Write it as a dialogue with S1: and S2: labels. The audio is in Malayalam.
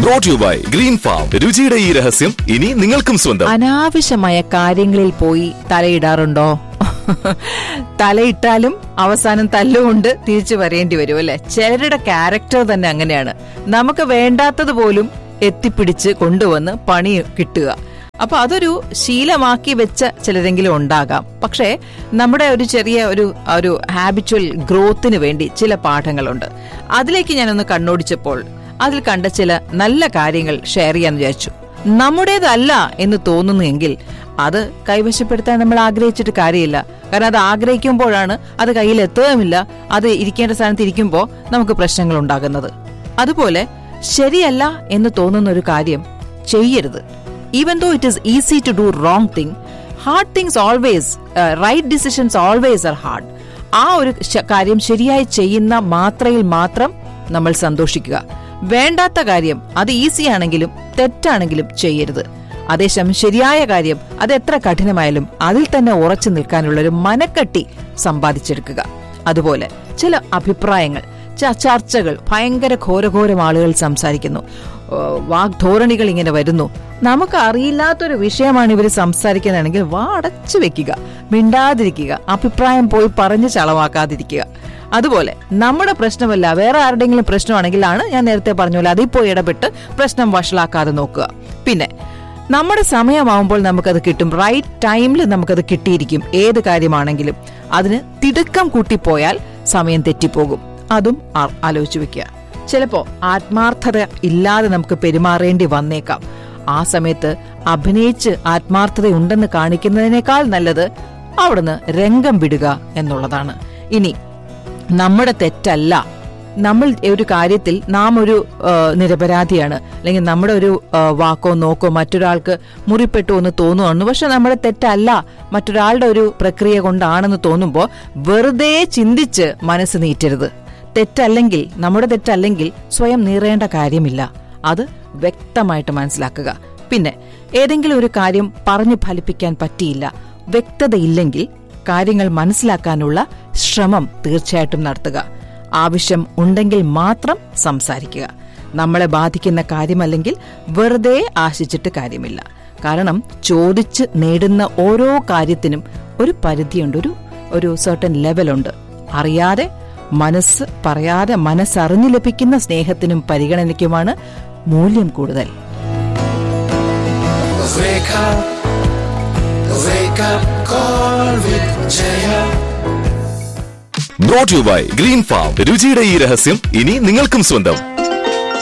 S1: Brought you by green farm രുചിയുടെ ഈ രഹസ്യം ഇനി നിങ്ങൾക്കും സ്വന്തം
S2: അനാവശ്യമായ കാര്യങ്ങളിൽ പോയി തലയിടാറുണ്ടോ തലയിട്ടാലും അവസാനം തല്ലുകൊണ്ട് തിരിച്ചു വരേണ്ടി വരും അല്ലെ ചിലരുടെ ക്യാരക്ടർ തന്നെ അങ്ങനെയാണ് നമുക്ക് വേണ്ടാത്തത് പോലും എത്തിപ്പിടിച്ച് കൊണ്ടുവന്ന് പണി കിട്ടുക അപ്പൊ അതൊരു ശീലമാക്കി വെച്ച ചിലരെങ്കിലും ഉണ്ടാകാം പക്ഷേ നമ്മുടെ ഒരു ചെറിയ ഒരു ഒരു ഹാബിച്വൽ ഗ്രോത്തിന് വേണ്ടി ചില പാഠങ്ങളുണ്ട് അതിലേക്ക് ഞാനൊന്ന് കണ്ണോടിച്ചപ്പോൾ അതിൽ കണ്ട ചില നല്ല കാര്യങ്ങൾ ഷെയർ ചെയ്യാന്ന് വിചാരിച്ചു നമ്മുടേതല്ല എന്ന് തോന്നുന്നുവെങ്കിൽ അത് കൈവശപ്പെടുത്താൻ നമ്മൾ ആഗ്രഹിച്ചിട്ട് കാര്യമില്ല കാരണം അത് ആഗ്രഹിക്കുമ്പോഴാണ് അത് കയ്യിൽ എത്തുകയുമില്ല അത് ഇരിക്കേണ്ട സ്ഥാനത്ത് ഇരിക്കുമ്പോൾ നമുക്ക് പ്രശ്നങ്ങൾ ഉണ്ടാകുന്നത് അതുപോലെ ശരിയല്ല എന്ന് തോന്നുന്ന ഒരു കാര്യം ചെയ്യരുത് even though it is easy to do wrong thing hard things always right decisions always are hard ആ ഒരു ശ- കാര്യം ശരിയായി ചെയ്യുന്ന മാത്രയിൽ മാത്രം നമ്മൾ സന്തോഷിക്കുക വേണ്ടാത്ത കാര്യം അത് ഈസി ആണെങ്കിലും തെറ്റാണെങ്കിലും ചെയ്യരുത് അതേസമയം ശരിയായ കാര്യം അത് എത്ര കഠിനമായാലും അതിൽ തന്നെ ഉറച്ചു നിൽക്കാനുള്ള ഒരു മനക്കട്ടി സമ്പാദിച്ചെടുക്കുക അതുപോലെ ചില അഭിപ്രായങ്ങൾ ച- ചർച്ചകൾ ഭയങ്കര ഘോരഘോരം ആളുകൾ സംസാരിക്കുന്നു ഓ, വാഗ്ധോരണികൾ ഇങ്ങനെ വരുന്നു നമുക്ക് അറിയില്ലാത്തൊരു വിഷയമാണ് ഇവർ സംസാരിക്കുന്നതാണെങ്കിൽ വാ അടച്ചു വെക്കുക മിണ്ടാതിരിക്കുക അഭിപ്രായം പോയി പറഞ്ഞ് ചളവാക്കാതിരിക്കുക അതുപോലെ നമ്മുടെ പ്രശ്നമല്ല വേറെ ആരുടെങ്കിലും പ്രശ്നമാണെങ്കിലാണ് ഞാൻ നേരത്തെ പറഞ്ഞ പോലെ അതിൽ പോയി ഇടപെട്ട് പ്രശ്നം വഷളാക്കാതെ നോക്കുക പിന്നെ നമ്മുടെ സമയമാവുമ്പോൾ നമുക്കത് കിട്ടും റൈറ്റ് ടൈമിൽ നമുക്കത് കിട്ടിയിരിക്കും ഏത് കാര്യമാണെങ്കിലും അതിന് തിടുക്കം കൂട്ടിപ്പോയാൽ സമയം തെറ്റിപ്പോകും അതും ആ- ആലോചിച്ച് വെക്കുക ചിലപ്പോ ആത്മാർത്ഥത ഇല്ലാതെ നമുക്ക് പെരുമാറേണ്ടി വന്നേക്കാം ആ സമയത്ത് അഭിനയിച്ച് ആത്മാർത്ഥത ഉണ്ടെന്ന് കാണിക്കുന്നതിനേക്കാൾ നല്ലത് അവിടുന്ന് രംഗം വിടുക എന്നുള്ളതാണ് ഇനി നമ്മുടെ തെറ്റല്ല നമ്മൾ ഒരു കാര്യത്തിൽ നാം ഒരു ആ, നിരപരാധിയാണ് അല്ലെങ്കിൽ നമ്മുടെ ഒരു ആ, വാക്കോ നോക്കോ മറ്റൊരാൾക്ക് മുറിപ്പെട്ടു എന്ന് തോന്നുകയാണ് പക്ഷെ നമ്മുടെ തെറ്റല്ല മറ്റൊരാളുടെ ഒരു പ്രക്രിയ കൊണ്ടാണെന്ന് തോന്നുമ്പോൾ വെറുതെ ചിന്തിച്ച് മനസ്സ് നീറ്റരുത് തെറ്റല്ലെങ്കിൽ നമ്മുടെ തെറ്റല്ലെങ്കിൽ സ്വയം നീറേണ്ട കാര്യമില്ല അത് വ്യക്തമായിട്ട് മനസ്സിലാക്കുക പിന്നെ ഏതെങ്കിലും ഒരു കാര്യം പറഞ്ഞു ഫലിപ്പിക്കാൻ പറ്റിയില്ല വ്യക്തതയില്ലെങ്കിൽ കാര്യങ്ങൾ മനസ്സിലാക്കാനുള്ള ശ്രമം തീർച്ചയായിട്ടും നടത്തുക ആവശ്യം ഉണ്ടെങ്കിൽ മാത്രം സംസാരിക്കുക നമ്മളെ ബാധിക്കുന്ന കാര്യമല്ലെങ്കിൽ വെറുതെ ആശിച്ചിട്ട് കാര്യമില്ല കാരണം ചോദിച്ച് നേടുന്ന ഓരോ കാര്യത്തിനും ഒരു പരിധിയുണ്ട് ഒരു ഒരു സർട്ടൻ ലെവലുണ്ട് അറിയാതെ മനസ്സ് പറയാതെ മനസ്സറിഞ്ഞു ലഭിക്കുന്ന സ്നേഹത്തിനും പരിഗണനയ്ക്കുമാണ് മൂല്യം കൂടുതൽ
S3: Wake up, wake up, call with Jaya.
S1: Brought you by green farm രുചിയുടെ ഈ രഹസ്യം ഇനി നിങ്ങൾക്കും സ്വന്തം